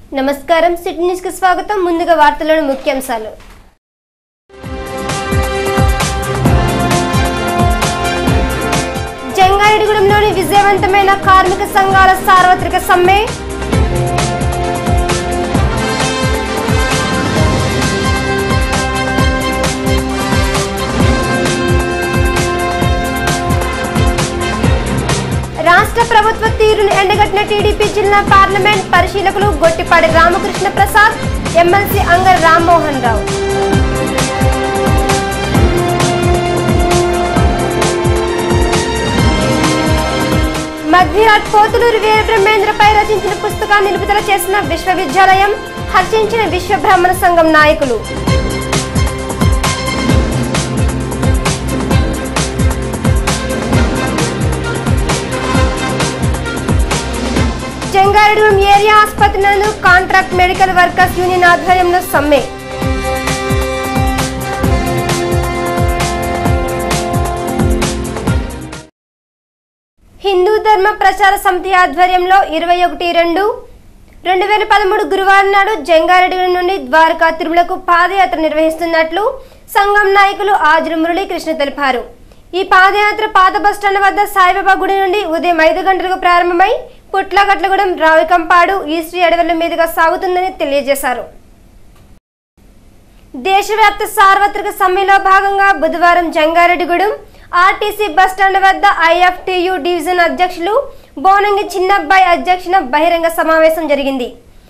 నమస్కారం city news కి స్వాగతం ముందుగా వార్తలను ముఖ్యాంశాలు జంగారెడ్డిగూడెంలోని విజయవంతమైన కార్మిక సంఘాల సార్వత్రిక సమ్మె రాష్ట్ర ప్రభుత్వ తీరును ఎండగట్టిన టీడీపీ జిల్లా పార్లమెంట్ పరిశీలకులు గొట్టిపాడి రామకృష్ణ ప్రసాద్ ఎమ్మెల్సీ అంగర్ రామ్మోహన్ రావు మధ్యరాట్ పోతులూరు వీర బ్రహ్మేంద్రపై రచించిన పుస్తకాన్ని నిలుపుదల చేసిన విశ్వవిద్యాలయం హర్షించిన విశ్వ బ్రాహ్మణ సంఘం నాయకులు జంగారెడ్డిగూడెం ఏరియా ఆసుపత్రి నందు కాంట్రాక్ట్ మెడికల్ వర్కర్స్ యూనియన్ ఆధ్వర్యంలో సమ్మె హిందూ ధర్మ ప్రచార సమితి ఆధ్వర్యంలో ఇరవై ఒకటి రెండు రెండు వేల పదమూడు గురువారం నాడు జంగారెడ్డి నుండి ద్వారకా తిరుమలకు పాదయాత్ర నిర్వహిస్తున్నట్లు సంఘం నాయకులు ఆజుల మురళీకృష్ణ తెలిపారు ఈ పాదయాత్ర పాత బస్టాండ్ వద్ద సాయిబాబా గుడి నుండి ఉదయం ఐదు గంటలకు ప్రారంభమై పుట్లగట్లగూడెం రావికంపాడు ఈశ్రీ అడవుల మీదుగా సాగుతుందని తెలియజేశారు దేశవ్యాప్త సార్వత్రిక సమ్మెలో భాగంగా బుధవారం జంగారెడ్డిగూడెం ఆర్టీసీ బస్టాండ్ వద్ద ఐఎఫ్టియు డివిజన్ అధ్యక్షులు బోనంగి చిన్నబ్బాయి అధ్యక్షన బహిరంగ సమావేశం జరిగింది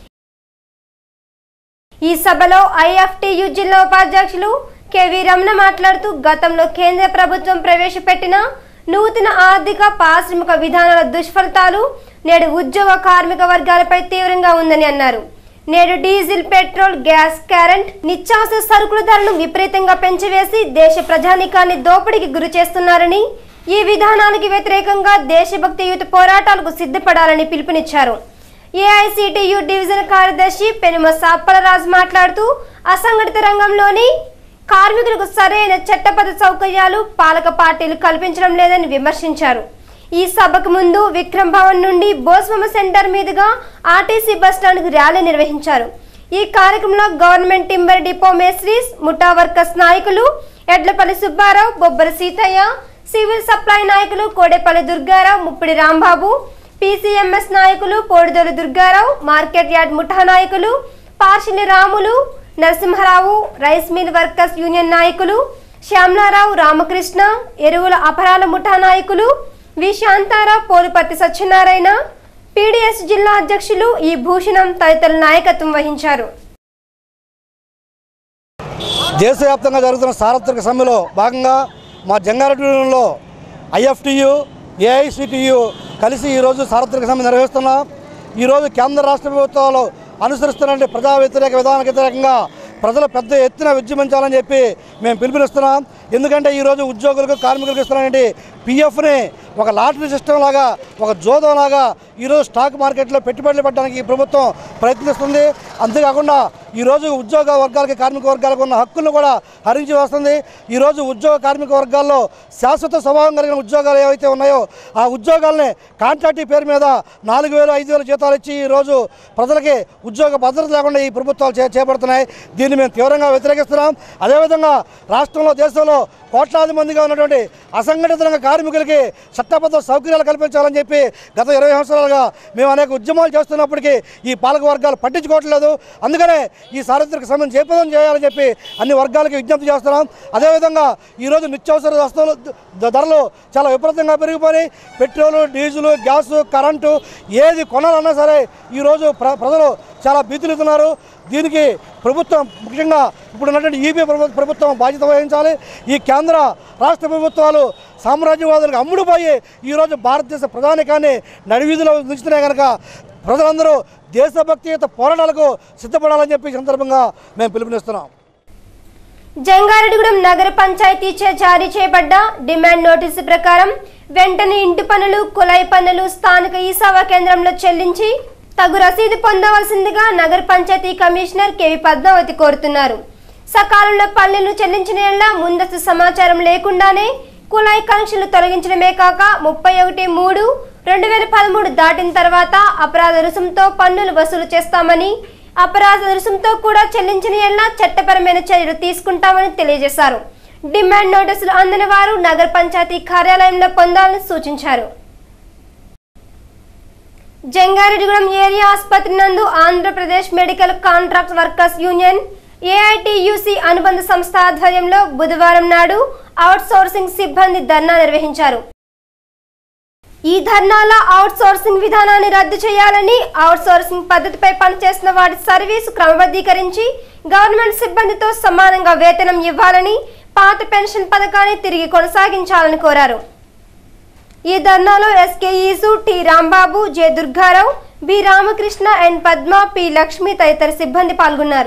ఈ సభలో ఐఎఫ్టియు జిల్లా ఉపాధ్యక్షులు కెవి రమణ మాట్లాడుతూ గతంలో కేంద్ర ప్రభుత్వం ప్రవేశపెట్టిన నూతన ఆర్థిక పారిశ్రామిక విధానాల దుష్ఫలితాలు నేడు ఉద్యోగ కార్మిక వర్గాలపై తీవ్రంగా ఉందని అన్నారు నేడు డీజిల్ పెట్రోల్ గ్యాస్ కరెంట్ నిత్యావసర సరుకుల ధరలు విపరీతంగా పెంచివేసి దేశ ప్రజానికాన్ని దోపిడీకి గురి చేస్తున్నారని ఈ విధానానికి వ్యతిరేకంగా దేశభక్తి యుత పోరాటాలకు సిద్ధపడాలని పిలుపునిచ్చారు ఏఐసిటియు డివిజన్ కార్యదర్శి పెనుమ సాప్పలరాజు మాట్లాడుతూ అసంఘటిత రంగంలోని కార్మికులకు సరైన చట్టబద్ధ సౌకర్యాలు పాలక పార్టీలు కల్పించడం లేదని విమర్శించారు ఈ సభకు ముందు విక్రమ్ భవన్ నుండి బోస్వమ సెంటర్ మీదుగా ఆర్టీసీ బస్టాండ్కు ర్యాలీ నిర్వహించారు ఈ కార్యక్రమంలో గవర్నమెంట్ టింబర్ డిపో మేస్త్రీస్ ముఠా వర్కర్స్ నాయకులు ఎడ్లపల్లి సుబ్బారావు బొబ్బరి సీతయ్య సివిల్ సప్లై నాయకులు కోడేపల్లి దుర్గారావు ముప్పిడి రాంబాబు పీసీఎంఎస్ నాయకులు పోడిదోలు దుర్గారావు మార్కెట్ యార్డ్ ముఠా నాయకులు Parshini Ramulu Narasimharao rice mill workers union నాయకులు శ్యామలారావు రామకృష్ణ ఎరువుల అపరాల ముఠా నాయకులు వి శాంతారావు పోలుపర్తి సత్యనారాయణ పీడీఎస్ జిల్లా అధ్యక్షులు ఈ భూషణం తదితరుల నాయకత్వం వహించారు దేశవ్యాప్తంగా జరుగుతున్న సార్వత్రిక సమ్మెలో భాగంగా మా జంగారెడ్డిలో ఐఎఫ్టియు ఏఐసిటియు కలిసి ఈరోజు సార్వత్రిక సమ్మె నిర్వహిస్తున్నాం ఈరోజు కేంద్ర రాష్ట్ర ప్రభుత్వాలు అనుసరిస్తున్న ప్రజా వ్యతిరేక విధానానికి వ్యతిరేకంగా ప్రజలు పెద్ద ఎత్తున ఉద్యమించాలని చెప్పి మేము పిలుపునిస్తున్నాం ఎందుకంటే ఈరోజు ఉద్యోగులకు కార్మికులకు ఇస్తున్నటువంటి పిఎఫ్ని ఒక లాటరీ సిస్టమ్ లాగా ఒక జోదం లాగా ఈరోజు స్టాక్ మార్కెట్లో పెట్టుబడులు పెట్టడానికి ఈ ప్రభుత్వం ప్రయత్నిస్తుంది అంతేకాకుండా ఈరోజు ఉద్యోగ వర్గాలకి కార్మిక వర్గాలకు ఉన్న హక్కులను కూడా హరించి వస్తుంది ఈరోజు ఉద్యోగ కార్మిక వర్గాల్లో శాశ్వత స్వభావం కలిగిన ఉద్యోగాలు ఏవైతే ఉన్నాయో ఆ ఉద్యోగాల్ని కాంట్రాక్ట్ పేరు మీద నాలుగు వేలు ఐదు వేలు జీతాలు ఇచ్చి ఈరోజు ప్రజలకి ఉద్యోగ భద్రత లేకుండా ఈ ప్రభుత్వాలు చే చేపడుతున్నాయి దీన్ని మేము తీవ్రంగా వ్యతిరేకిస్తున్నాం అదేవిధంగా రాష్ట్రంలో దేశంలో కోట్లాది మందిగా ఉన్నటువంటి అసంఘటిత రంగ కార్మికులకి చట్టబద్ధ సౌకర్యాలు కల్పించాలని చెప్పి గత ఇరవై సంవత్సరాలుగా మేము అనేక ఉద్యమాలు చేస్తున్నప్పటికీ ఈ పాలక వర్గాలు పట్టించుకోవట్లేదు అందుకనే ఈ సార్వత్రిక సమ్మెను జయప్రదం చేయాలని చెప్పి అన్ని వర్గాలకి విజ్ఞప్తి చేస్తున్నాం అదేవిధంగా ఈరోజు నిత్యావసర వస్తువులు ద- ధరలు చాలా విపరీతంగా పెరిగిపోయి పెట్రోలు డీజిల్ గ్యాసు కరెంటు ఏది కొనాలన్నా సరే ఈరోజు ప్ర ప్రజలు చాలా భీతులుతున్నారు దీనికి ప్రభుత్వం ముఖ్యంగా ఇప్పుడు ఉన్నటువంటి ఈపీ ప్రభు- ప్రభుత్వం బాధ్యత వహించాలి ఈ కేంద్ర రాష్ట్ర ప్రభుత్వాలు సామ్రాజ్యవాదులకు అమ్ముడుపోయి ఈరోజు భారతదేశ ప్రధానికాన్ని నడివీధిలో ఉంచుతున్నాయి కనుక ప్రజలందరూ దేశభక్తియుత పోరాటాలకు సిద్ధపడాలని చెప్పి ఈ సందర్భంగా మేము పిలుపునిస్తున్నాం జంగారెడ్డిగూడెం నగర పంచాయతీ చే జారీ చేయబడ్డ డిమాండ్ నోటీసు ప్రకారం వెంటనే ఇంటి పనులు కుళాయి పనులు స్థానిక ఈ సేవా కేంద్రంలో చెల్లించి తగు రసీదు పొందవలసిందిగా నగర పంచాయతీ కమిషనర్ కెవి పద్మావతి కోరుతున్నారు సకాలంలో పల్లెలు చెల్లించిన యెడల ముందస్తు సమాచారం లేకుండానే కుళాయి కనెక్షన్లు తొలగించడమే కాక ముప్పై ఒకటి మూడు రెండు వేల పదమూడు దాటిన తర్వాత అపరాధ రుసుంతో పన్నులు వసూలు చేస్తామని అపరాధ రుసుంతో కూడా చెల్లించిన ఎల్ల చట్టపరమైన చర్యలు తీసుకుంటామని తెలియజేశారు డిమాండ్ నోటీసులు అందని వారు నగర పంచాయతీ కార్యాలయంలో పొందాలని సూచించారు జంగారెడ్డిగూడెం ఏరియా ఆసుపత్రి నందు Andhra Pradesh medical contract workers union AITUC అనుబంధ సంస్థ ఆధ్వర్యంలో బుధవారం నాడు అవుట్ సోర్సింగ్ సిబ్బంది ధర్నా నిర్వహించారు ఈ ధర్నాల అవుట్ సోర్సింగ్ విధానాన్ని రద్దు చేయాలని అవుట్ సోర్సింగ్ పద్ధతిపై పనిచేస్తున్న వాటి సర్వీసు క్రమబద్ధీకరించి గవర్నమెంట్ సిబ్బందితో సమానంగా వేతనం ఇవ్వాలని పాత పెన్షన్ పథకాన్ని తిరిగి కొనసాగించాలని కోరారు ఈ ధర్నాలో ఎస్కేఈసు T Rambabu J Durgarao B Ramakrishna and Padma P Lakshmi తదితర సిబ్బంది పాల్గొన్నారు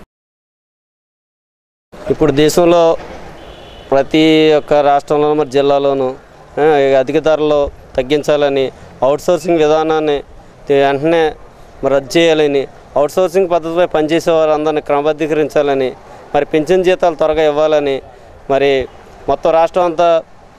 ఇప్పుడు దేశంలో ప్రతి ఒక్క రాష్ట్రంలోనూ మరి జిల్లాలోనూ ఆ, అధిక ధరలు తగ్గించాలని అవుట్సోర్సింగ్ విధానాన్ని తే- వెంటనే మరి రద్దు చేయాలని అవుట్సోర్సింగ్ పద్ధతిపై పనిచేసే వారందరినీ క్రమబద్ధీకరించాలని మరి పెన్షన్ జీతాలు త్వరగా ఇవ్వాలని మరి మొత్తం రాష్ట్రం అంతా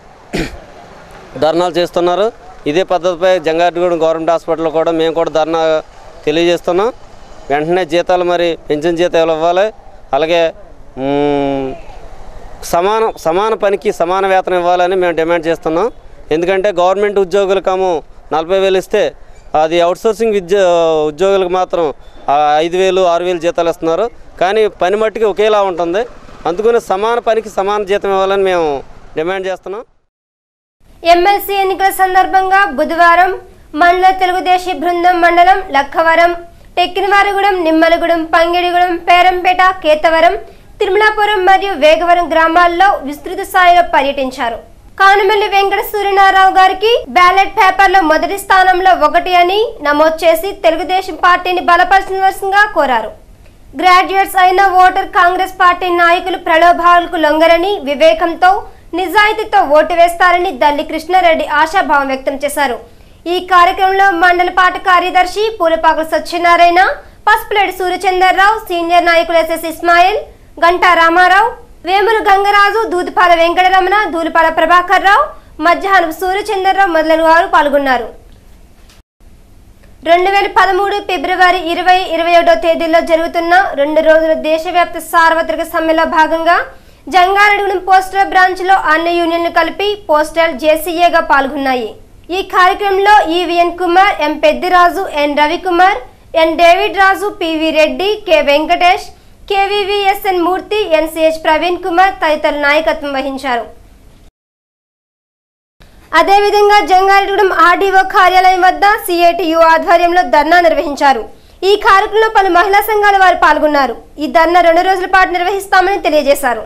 ధర్నాలు చేస్తున్నారు ఇదే పద్ధతిపై జంగారెడ్డిగూడెం గవర్నమెంట్ హాస్పిటల్లో కూడా మేము కూడా ధర్నా తెలియజేస్తున్నాం వెంటనే జీతాలు మరి పెన్షన్ జీతాలు ఇవ్వాలి అలాగే మ్మ్, సమాన సమాన పనికి సమాన వేతనం ఇవ్వాలని మేము డిమాండ్ చేస్తున్నాం ఎందుకంటే గవర్నమెంట్ ఉద్యోగులకేమో నలభై వేలు ఇస్తే అది అవుట్సోర్సింగ్ విద్య ఉద్యోగులకు మాత్రం ఆ ఐదు వేలు ఆరు వేలు జీతాలు ఇస్తున్నారు కానీ పని మట్టుకి ఒకేలా ఉంటుంది అందుకని సమాన పనికి సమాన జీతం ఇవ్వాలని మేము డిమాండ్ చేస్తున్నాం ఎమ్మెల్సీ ఎన్నికల సందర్భంగా బుధవారం మండల తెలుగుదేశం బృందం మండలం లక్కవరం టెక్కినవారిగూడెం నిమ్మలగూడెం పంగిడిగూడెం పేరంపేట కేతవరం తిరుమలాపురం మరియు వేగవరం గ్రామాల్లో విస్తృత స్థాయిలో పర్యటించారు కానుమల్లి వెంకట సూర్యనారావు గారికి బ్యాలెట్ పేపర్లో మొదటి స్థానంలో ఒకటి అని నమోదు చేసి తెలుగుదేశం పార్టీని బలపరచవలసిందిగా కోరారు గ్రాడ్యుయేట్స్ అయిన ఓటర్ కాంగ్రెస్ పార్టీ నాయకులు ప్రలోభాలకు లొంగరని వివేకంతో నిజాయితీతో ఓటు వేస్తారని దల్లి కృష్ణారెడ్డి ఆశాభావం వ్యక్తం చేశారు ఈ కార్యక్రమంలో మండల పాట కార్యదర్శి పూలపాకుల సత్యనారాయణ పసుపులేడి సూర్యచంద్రరావు సీనియర్ నాయకులు ఎస్ఎస్ ఇస్మాయిల్ గంటా రామారావు వేములు గంగరాజు దూదిపాల వెంకటరమణ దూలిపాల ప్రభాకర్ రావు మధ్యాహ్నం సూర్యచంద్రరావు మొదలైన వారు పాల్గొన్నారు రెండు వేల పదమూడు ఫిబ్రవరి ఇరవై ఇరవై ఒకటో తేదీల్లో జరుగుతున్న రెండు రోజుల దేశవ్యాప్త సార్వత్రిక సమ్మెలో భాగంగా జంగారెడ్డిగూడెం పోస్టల్ బ్రాంచ్లో అన్ని యూనియన్లు కలిపి పోస్టల్ జేసీఏగా పాల్గొన్నాయి ఈ కార్యక్రమంలో EVN Kumar M Peddiraju N Ravikumar N David Raju PV Reddy K Venkatesh KVVSN Murthy NCH Praveen Kumar తదితరులు నాయకత్వం వహించారు అదేవిధంగా జంగారెడ్డిగూడెం ఆర్డీఓ కార్యాలయం వద్ద సిఐటియు ఆధ్వర్యంలో ధర్నా నిర్వహించారు ఈ కార్యక్రమంలో పలు మహిళా సంఘాల వారు పాల్గొన్నారు ఈ ధర్నా రెండు రోజుల పాటు నిర్వహిస్తామని తెలియజేశారు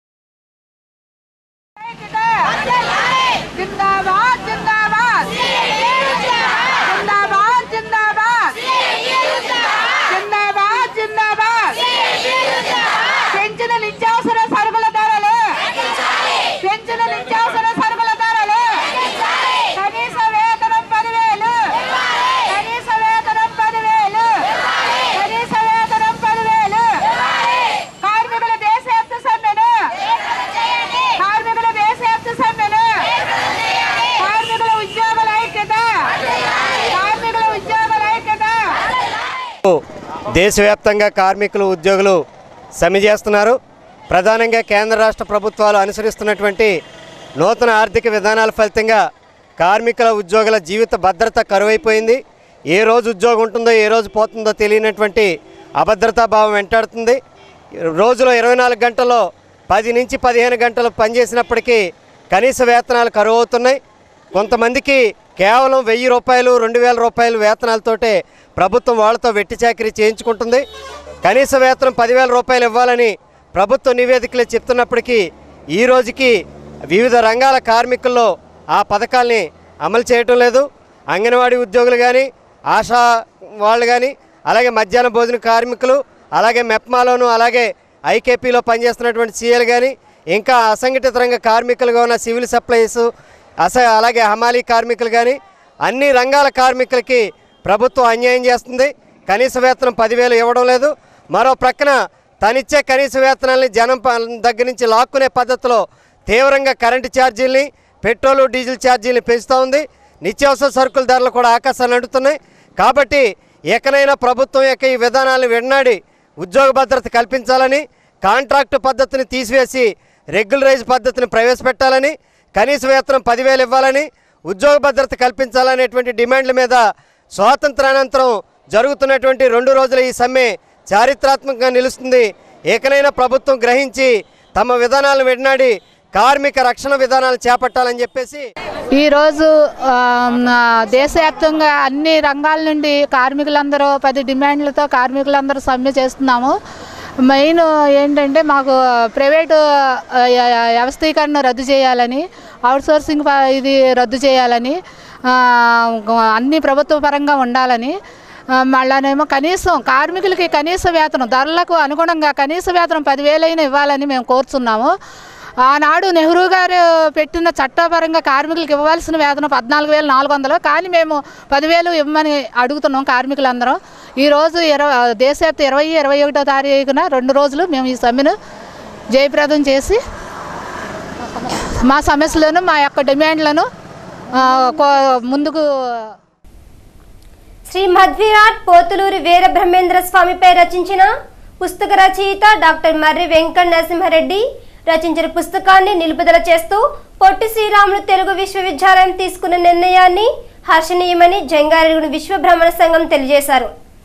जिंदाबाद जिंदाबाद जिंदाबाद जिंदाबाद जिंदाबाद जिंदाबाद పెంచిన నిత్యావసర సరుకుల ధరలు పెంచిన నిత్యావసర సరుకుల ధరలు కనీస వేతనం పదివేలు కనీస వేతనం పదివేలు కనీస వేతనం పదివేలు కార్మికుల దేశవ్యాప్త సమ్మెను కార్మికుల దేశవ్యాప్త సమ్మెను కార్మికుల ఉద్యోగుల ఐక్యత కార్మికుల ఉద్యోగుల ఐక్యత దేశవ్యాప్తంగా కార్మికులు ఉద్యోగులు సమ్మె చేస్తున్నారు ప్రధానంగా కేంద్ర రాష్ట్ర ప్రభుత్వాలు అనుసరిస్తున్నటువంటి నూతన ఆర్థిక విధానాల ఫలితంగా కార్మికుల ఉద్యోగుల జీవిత భద్రత కరువైపోయింది ఏ రోజు ఉద్యోగం ఉంటుందో ఏ రోజు పోతుందో తెలియనటువంటి అభద్రతా భావం వెంటాడుతుంది రోజులో ఇరవై నాలుగు గంటల్లో పది నుంచి పదిహేను గంటలు పనిచేసినప్పటికీ కనీస వేతనాలు కరువు అవుతున్నాయి కొంతమందికి కేవలం వెయ్యి రూపాయలు రెండు వేల రూపాయలు వేతనాలతోటే ప్రభుత్వం వాళ్ళతో వెట్టి చాకరీ చేయించుకుంటుంది కనీస వేతనం పదివేల రూపాయలు ఇవ్వాలని ప్రభుత్వ నివేదికలు చెప్తున్నప్పటికీ ఈ రోజుకి వివిధ రంగాల కార్మికుల్లో ఆ పథకాల్ని అమలు చేయటం లేదు అంగన్వాడీ ఉద్యోగులు కానీ ఆశా వాళ్ళు కానీ అలాగే మధ్యాహ్న భోజన కార్మికులు అలాగే మెప్మాలోను అలాగే ఐకేపీలో పనిచేస్తున్నటువంటి సీఎలు కానీ ఇంకా అసంఘటిత రంగ కార్మికులుగా ఉన్న సివిల్ సప్లైస్ అస అలాగే హమాలీ కార్మికులు కానీ అన్ని రంగాల కార్మికులకి ప్రభుత్వం అన్యాయం చేస్తుంది కనీస వేతనం పదివేలు ఇవ్వడం లేదు మరో ప్రక్కన తనిచ్చే కనీస వేతనాల్ని జనం ప- దగ్గర నుంచి లాక్కునే పద్ధతిలో తీవ్రంగా కరెంటు ఛార్జీల్ని పెట్రోలు డీజిల్ ఛార్జీల్ని పెంచుతూ ఉంది నిత్యావసర సరుకుల ధరలు కూడా ఆకాశాన్ని అంటుతున్నాయి కాబట్టి ఎకనైనా ప్రభుత్వం యొక్క ఈ విధానాలను విన్నాడి ఉద్యోగ భద్రత కల్పించాలని కాంట్రాక్టు పద్ధతిని తీసివేసి రెగ్యులరైజ్ పద్ధతిని ప్రవేశపెట్టాలని కనీస వేతనం పదివేలు ఇవ్వాలని ఉద్యోగ భద్రత కల్పించాలనేటువంటి డిమాండ్ల మీద స్వాతంత్రానంతరం జరుగుతున్నటువంటి రెండు రోజుల ఈ సమ్మె చారిత్రాత్మకంగా నిలుస్తుంది ఏకనైనా ప్రభుత్వం గ్రహించి తమ విధానాలను విడినాడి కార్మిక రక్షణ విధానాలు చేపట్టాలని చెప్పేసి ఈరోజు ఆ, ఆ, దేశవ్యాప్తంగా అన్ని రంగాల నుండి కార్మికులందరూ పది డిమాండ్లతో కార్మికులందరూ సమ్మె చేస్తున్నాము మెయిన్ ఏంటంటే మాకు ప్రైవేటు ఆ, వ్యవస్థీకరణ రద్దు చేయాలని అవుట్సోర్సింగ్ ప- ఇది రద్దు చేయాలని ఆ, అన్ని ప్రభుత్వ పరంగా ఉండాలని ఆ, మళ్ళానేమో కనీసం కార్మికులకి కనీస వేతనం ధరలకు అనుగుణంగా కనీస వేతనం పదివేలైనా ఇవ్వాలని మేము కోరుతున్నాము ఆనాడు నెహ్రూ గారు పెట్టిన చట్టపరంగా కార్మికులకు ఇవ్వాల్సిన వేతనం పద్నాలుగు వేల నాలుగు వందలు కానీ మేము పదివేలు ఇవ్వమని అడుగుతున్నాం కార్మికులందరం ఈరోజు ఇరవై దేశవ్యాప్త ఇరవై ఇరవై ఒకటో తారీఖున రెండు రోజులు మేము ఈ సమ్మెను జయప్రదం చేసి మా సమస్యలను మా యొక్క డిమాండ్లను ఆ, కో- ముందుకు శ్రీ మధ్విరాట్ పోతులూరి వీర బ్రహ్మేంద్ర స్వామిపై రచించిన పుస్తక రచయిత డాక్టర్ మర్రి వెంకట నరసింహారెడ్డి రచించిన పుస్తకాన్ని నిలుపుదల చేస్తూ పొట్టి శ్రీరాములు తెలుగు విశ్వవిద్యాలయం తీసుకున్న నిర్ణయాన్ని హర్షణీయమని జంగారెడ్డి విశ్వ బ్రాహ్మణ సంఘం తెలియజేశారు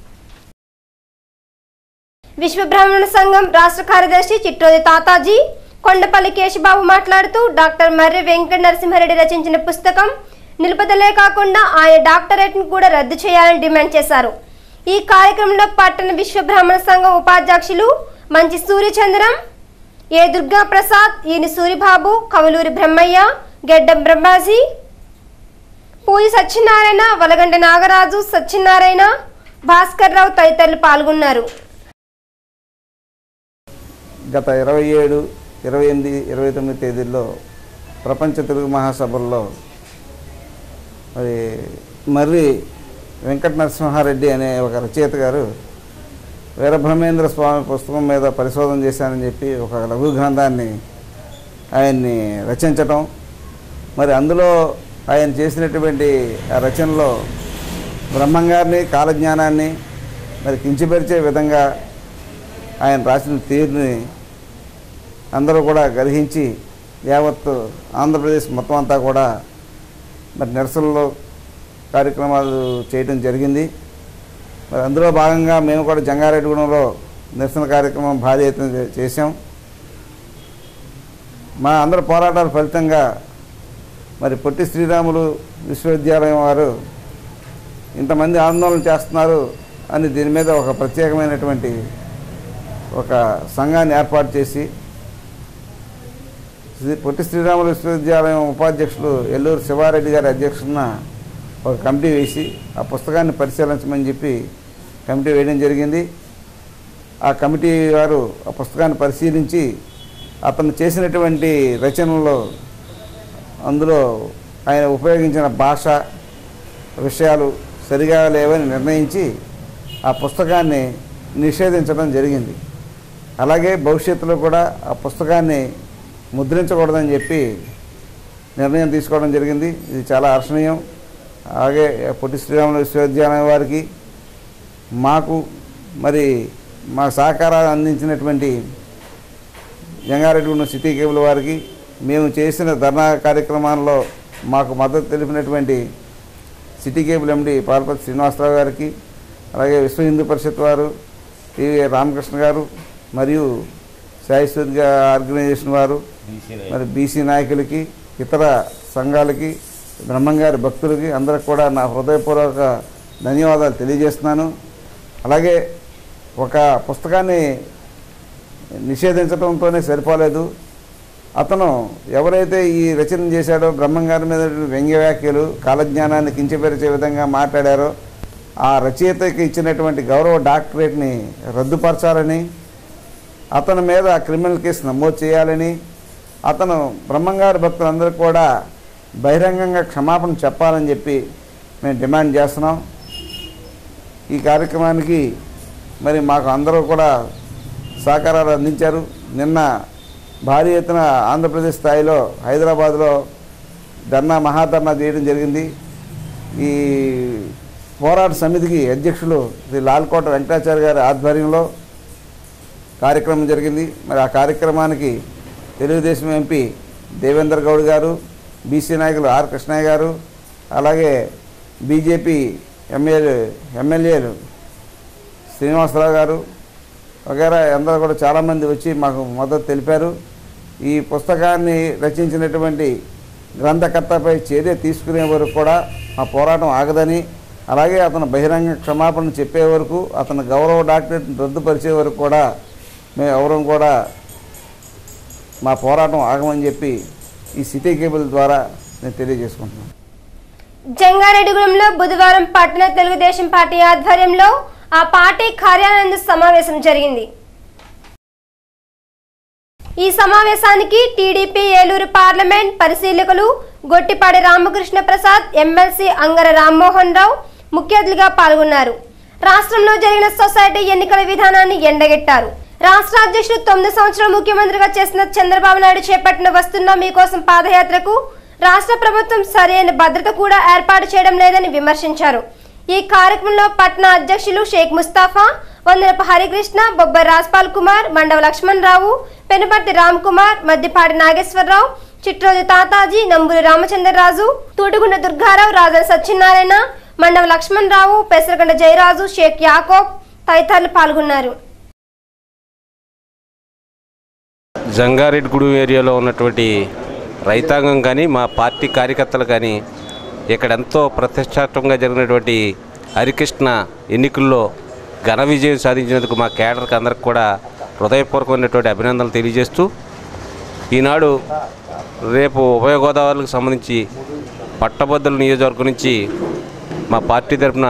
విశ్వ బ్రాహ్మణ సంఘం రాష్ట్ర కార్యదర్శి చిట్టోది తాతాజీ కొండపల్లి కేశబాబు మాట్లాడుతూ డాక్టర్ మర్రి వెంకట నరసింహారెడ్డి రచించిన పుస్తకం నిలుపుదలే కాకుండా ఆయన డాక్టరేట్ను కూడా రద్దు చేయాలని డిమాండ్ చేశారు ఈ కార్యక్రమంలో పట్టణ విశ్వ బ్రాహ్మణ సంఘం ఉపాధ్యక్షులు మంచి సూర్యచంద్రం ఏ దుర్గా ప్రసాద్ ఈని సూరిబాబు కవలూరి బ్రహ్మయ్య గెడ్డం బ్రహ్మాజీ పూజ సత్యనారాయణ వలగండ నాగరాజు సత్యనారాయణ భాస్కర్ రావు తదితరులు పాల్గొన్నారు గత ఇరవై ఏడు ఇరవై ఎనిమిది ఇరవై తొమ్మిది తేదీల్లో ప్రపంచ తెలుగు మహాసభల్లో మరి మర్రి వెంకట నరసింహారెడ్డి అనే ఒక రచయిత గారు వీరబ్రహ్మేంద్ర స్వామి పుస్తకం మీద పరిశోధన చేశానని చెప్పి ఒక లఘు గ్రంథాన్ని ఆయన్ని రచించటం మరి అందులో ఆయన చేసినటువంటి ఆ రచనలో బ్రహ్మంగారిని కాలజ్ఞానాన్ని మరి కించపరిచే విధంగా ఆయన రాసిన తీరుని అందరూ కూడా గ్రహించి యావత్ ఆంధ్రప్రదేశ్ మొత్తం అంతా కూడా మరి నిరసనలో కార్యక్రమాలు చేయడం జరిగింది మరి అందులో భాగంగా మేము కూడా జంగారెడ్డిగూడెంలో నిరసన కార్యక్రమం భారీ ఎత్తున చే- చేశాం మా అందరి పోరాటాల ఫలితంగా మరి పొట్టి శ్రీరాములు విశ్వవిద్యాలయం వారు ఇంతమంది ఆందోళన చేస్తున్నారు అని దీని మీద ఒక ప్రత్యేకమైనటువంటి ఒక సంఘాన్ని ఏర్పాటు చేసి శ్రీ పొట్టి శ్రీరాములు విశ్వవిద్యాలయం ఉపాధ్యక్షులు ఎల్లూరు శివారెడ్డి గారి అధ్యక్షతన ఒక కమిటీ వేసి ఆ పుస్తకాన్ని పరిశీలించమని చెప్పి కమిటీ వేయడం జరిగింది ఆ కమిటీ వారు ఆ పుస్తకాన్ని పరిశీలించి అతను చేసినటువంటి రచనలో అందులో ఆయన ఉపయోగించిన భాష విషయాలు సరిగా లేవని నిర్ణయించి ఆ పుస్తకాన్ని నిషేధించడం జరిగింది అలాగే భవిష్యత్తులో కూడా ఆ పుస్తకాన్ని ముద్రించకూడదని చెప్పి నిర్ణయం తీసుకోవడం జరిగింది ఇది చాలా హర్షణీయం అలాగే పొట్టి శ్రీరాములు విశ్వవిద్యాలయం వారికి మాకు మరి మా సహకారాలు అందించినటువంటి జంగారెడ్డి సిటీ కేబుల్ వారికి మేము చేసిన ధర్నా కార్యక్రమాల్లో మాకు మద్దతు తెలిపినటువంటి city cable MD Parvathi Srinivasarao గారికి అలాగే విశ్వ హిందూ పరిషత్ వారు టివి రామకృష్ణ గారు మరియు సాయి సూర్య ఆర్గనైజేషన్ వారు మరి బీసీ నాయకులకి ఇతర సంఘాలకి బ్రహ్మంగారి భక్తులకి అందరికి కూడా నా హృదయపూర్వక ధన్యవాదాలు తెలియజేస్తున్నాను అలాగే ఒక పుస్తకాన్ని నిషేధించడంతోనే సరిపోలేదు అతను ఎవరైతే ఈ రచన చేశాడో బ్రహ్మంగారి మీద వ్యంగ్య వ్యాఖ్యలు కాలజ్ఞానాన్ని కించపరిచే విధంగా మాట్లాడారో ఆ రచయితకి ఇచ్చినటువంటి గౌరవ డాక్టరేట్ని రద్దుపరచాలని అతని మీద క్రిమినల్ కేసు నమోదు చేయాలని అతను బ్రహ్మంగారి భక్తులందరూ కూడా బహిరంగంగా క్షమాపణ చెప్పాలని చెప్పి మేము డిమాండ్ చేస్తున్నాం ఈ కార్యక్రమానికి మరి మాకు అందరూ కూడా సహకారాలు అందించారు నిన్న భారీ ఎత్తున ఆంధ్రప్రదేశ్ స్థాయిలో హైదరాబాద్లో ధర్నా మహాధర్నా చేయడం జరిగింది ఈ పోరాట సమితికి అధ్యక్షులు శ్రీ లాల్కోట వెంకటాచార్య గారి ఆధ్వర్యంలో కార్యక్రమం జరిగింది మరి ఆ కార్యక్రమానికి తెలుగుదేశం ఎంపీ దేవేందర్ గౌడ్ గారు బీసీ నాయకులు ఆర్ కృష్ణయ్య గారు అలాగే బీజేపీ ఎమ్మెల్యే ఎమ్మెల్యేలు శ్రీనివాసరావు గారు వగేరా అందరూ కూడా చాలామంది వచ్చి మాకు మద్దతు తెలిపారు ఈ పుస్తకాన్ని రచించినటువంటి గ్రంథకర్తపై చర్య తీసుకునే వరకు కూడా మా పోరాటం ఆగదని అలాగే అతను బహిరంగ క్షమాపణ చెప్పే వరకు అతని గౌరవ డాక్టరేట్ రద్దుపరిచే వరకు కూడా మేము ఎవరం కూడా మా పోరాటం ఆగమని చెప్పి ఈ సిటీ కేబుల్ ద్వారా నేను తెలియజేసుకుంటున్నాను జంగారెడ్డిగూడెంలో బుధవారం పట్టణ తెలుగుదేశం పార్టీ ఆధ్వర్యంలో ఆ పార్టీ కార్యాలయంలో సమావేశం జరిగింది ఈ సమావేశానికి టీడీపీ ఏలూరు పార్లమెంట్ పరిశీలకులు గొట్టిపాడి రామకృష్ణ ప్రసాద్ ఎమ్మెల్సీ అంగర రామ్మోహన్ రావు ముఖ్య అతిథిగా పాల్గొన్నారు రాష్ట్రంలో జరిగిన సొసైటీ ఎన్నికల విధానాన్ని ఎండగెట్టారు రాష్ట్ర అధ్యక్షుడు తొమ్మిది సంవత్సరాలు ముఖ్యమంత్రిగా చేసిన చంద్రబాబు నాయుడు చేపట్టిన వస్తున్న మీకోసం పాదయాత్రకు రాష్ట్ర ప్రభుత్వం సరైన భద్రత కూడా ఏర్పాటు చేయడం లేదని విమర్శించారు ఈ కార్యక్రమంలో పట్నా అధ్యక్షులు షేక్ ముస్తాఫా వందనపు హరికృష్ణ బొబ్బర్ రాజ్పాల్ కుమార్ మండవ లక్ష్మణ్ రావు పెనుపర్తి రామ్ కుమార్ మద్దిపాటి నాగేశ్వరరావు చిట్రోజు తాతాజీ నంబూరి రామచంద్రరాజు తూటుగుండ దుర్గారావు రాజన్ సత్యనారాయణ మండవ లక్ష్మణ్ రావు పెసరగండ జయరాజు షేక్ యాకోబ్ తదితరులు పాల్గొన్నారు జంగారెడ్డిగూడెం ఏరియాలో ఉన్నటువంటి రైతాంగం కానీ మా పార్టీ కార్యకర్తలు కానీ ఇక్కడ ఎంతో ప్రతిష్టాత్మకంగా జరిగినటువంటి హరికృష్ణ ఎన్నికల్లో ఘన విజయం సాధించినందుకు మా కేడర్కి అందరికి కూడా హృదయపూర్వకమైనటువంటి అభినందనలు తెలియజేస్తూ ఈనాడు రేపు ఉభయ గోదావరికి సంబంధించి పట్టభద్రుల నియోజకవర్గం నుంచి మా పార్టీ తరఫున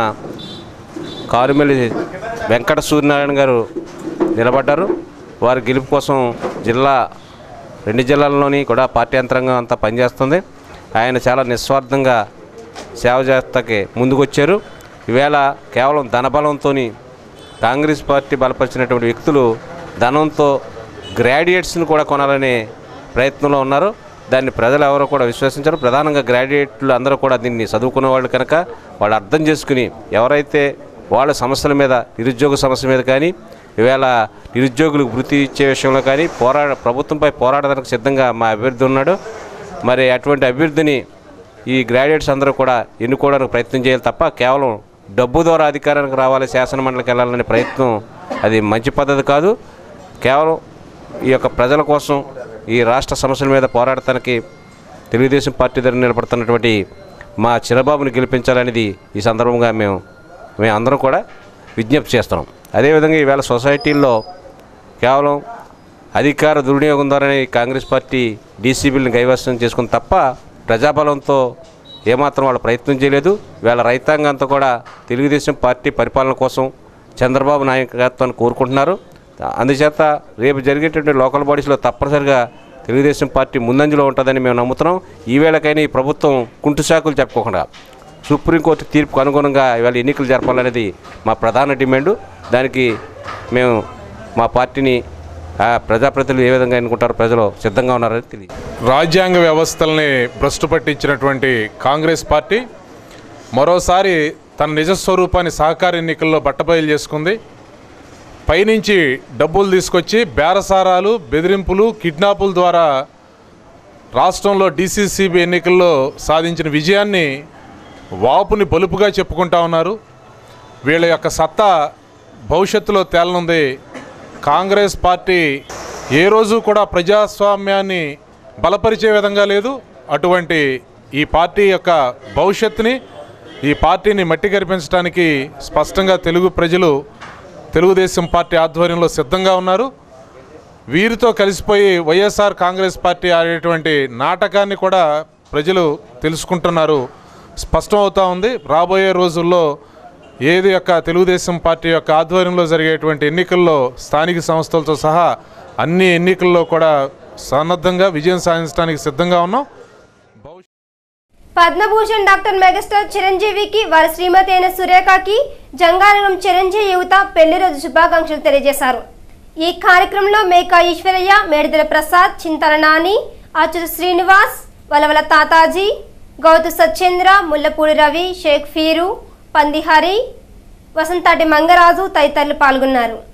కారుమెల్లి వెంకట సూర్యనారాయణ గారు నిలబడ్డారు వారి గెలుపు కోసం జిల్లా రెండు జిల్లాల్లోని కూడా పార్టీ యంత్రాంగం అంతా పనిచేస్తుంది ఆయన చాలా నిస్వార్థంగా సేవ చేస్తాకి ముందుకొచ్చారు ఈవేళ కేవలం ధనబలంతో కాంగ్రెస్ పార్టీ బలపరిచినటువంటి వ్యక్తులు ధనంతో గ్రాడ్యుయేట్స్ని కూడా కొనాలనే ప్రయత్నంలో ఉన్నారు దాన్ని ప్రజలు ఎవరో కూడా విశ్వసించారు ప్రధానంగా గ్రాడ్యుయేట్లు అందరూ కూడా దీన్ని చదువుకున్న వాళ్ళు కనుక వాళ్ళు అర్థం చేసుకుని ఎవరైతే వాళ్ళ సమస్యల మీద నిరుద్యోగ సమస్య మీద కానీ ఈవేళ నిరుద్యోగులకు వృత్తి ఇచ్చే విషయంలో కానీ పోరాడ ప్రభుత్వంపై పోరాడడానికి సిద్ధంగా మా అభ్యర్థి ఉన్నాడు మరి అటువంటి అభ్యర్థిని ఈ గ్రాడ్యుయేట్స్ అందరూ కూడా ఎన్నుకోవడానికి ప్రయత్నం చేయాలి తప్ప కేవలం డబ్బు ద్వారా అధికారానికి రావాలి శాసన మండలికి వెళ్ళాలనే ప్రయత్నం అది మంచి పద్ధతి కాదు కేవలం ఈ యొక్క ప్రజల కోసం ఈ రాష్ట్ర సమస్యల మీద పోరాడటానికి తెలుగుదేశం పార్టీ దగ్గర నిలబడుతున్నటువంటి మా చిరబాబుని గెలిపించాలనేది ఈ సందర్భంగా మేము మేము అందరం కూడా విజ్ఞప్తి చేస్తున్నాం అదేవిధంగా ఈవేళ సొసైటీల్లో కేవలం అధికార దుర్వినియోగం ద్వారానే ఈ కాంగ్రెస్ పార్టీ డీసీబీలను కైవసం చేసుకుని తప్ప ప్రజాబలంతో ఏమాత్రం వాళ్ళు ప్రయత్నం చేయలేదు వీళ్ళ రైతాంగంతో కూడా తెలుగుదేశం పార్టీ పరిపాలన కోసం చంద్రబాబు నాయకత్వాన్ని కోరుకుంటున్నారు అందుచేత రేపు జరిగేటువంటి లోకల్ బాడీస్లో తప్పనిసరిగా తెలుగుదేశం పార్టీ ముందంజలో ఉంటుందని మేము నమ్ముతున్నాం ఈవేళకైనా ఈ ప్రభుత్వం కుంటు సాకులు చెప్పుకోకుండా సుప్రీంకోర్టు తీర్పుకు అనుగుణంగా ఇవాళ ఎన్నికలు జరపాలనేది మా ప్రధాన డిమాండు దానికి మేము మా పార్టీని ఆ ప్రజాప్రతినిధులు ఏ విధంగా ఎన్నుకుంటారో ప్రజలు సిద్ధంగా ఉన్నారని తెలియదు రాజ్యాంగ వ్యవస్థల్ని భ్రష్టు పట్టించినటువంటి కాంగ్రెస్ పార్టీ మరోసారి తన నిజ స్వరూపాన్ని సహకార ఎన్నికల్లో బట్టబయలు చేసుకుంది పైనుంచి డబ్బులు తీసుకొచ్చి బేరసారాలు బెదిరింపులు కిడ్నాపుల ద్వారా రాష్ట్రంలో డీసీసీబీ ఎన్నికల్లో సాధించిన విజయాన్ని వాపుని బలుపుగా చెప్పుకుంటా ఉన్నారు వీళ్ళ యొక్క సత్తా భవిష్యత్తులో తేలనుంది కాంగ్రెస్ పార్టీ ఏ రోజు కూడా ప్రజాస్వామ్యాన్ని బలపరిచే విధంగా లేదు అటువంటి ఈ పార్టీ యొక్క భవిష్యత్తుని ఈ పార్టీని మట్టి కరిపించడానికి స్పష్టంగా తెలుగు ప్రజలు తెలుగుదేశం పార్టీ ఆధ్వర్యంలో సిద్ధంగా ఉన్నారు వీరితో కలిసిపోయి వైఎస్ఆర్ కాంగ్రెస్ పార్టీ ఆడేటువంటి నాటకాన్ని కూడా ప్రజలు తెలుసుకుంటున్నారు స్పష్టం అవుతా ఉంది రాబోయే రోజుల్లో ఏది యొక్క తెలుగుదేశం పార్టీ యొక్క ఆధ్వర్యంలో జరిగేటువంటి ఎన్నికల్లో స్థానిక సంస్థలతో సహా అన్ని ఎన్నికల్లో కూడా సన్నద్ధంగా విజయం సాధించడానికి సిద్ధంగా ఉన్నాం పద్మభూషణ్ డాక్టర్ మెగాస్టార్ చిరంజీవికి వారి శ్రీమతి అయిన సురేఖకి జంగారం చిరంజీవి యువత పెళ్లి రోజు శుభాకాంక్షలు తెలియజేశారు ఈ కార్యక్రమంలో మేకా ఈశ్వరయ్య మేడిదల ప్రసాద్ చింతల నాని అచ్యుత శ్రీనివాస్ వలవల తాతాజీ గౌతు సత్యేంద్ర ముల్లపూడి రవి షేక్ ఫీరు పందిహరి వసంతాటి మంగరాజు తదితరులు పాల్గొన్నారు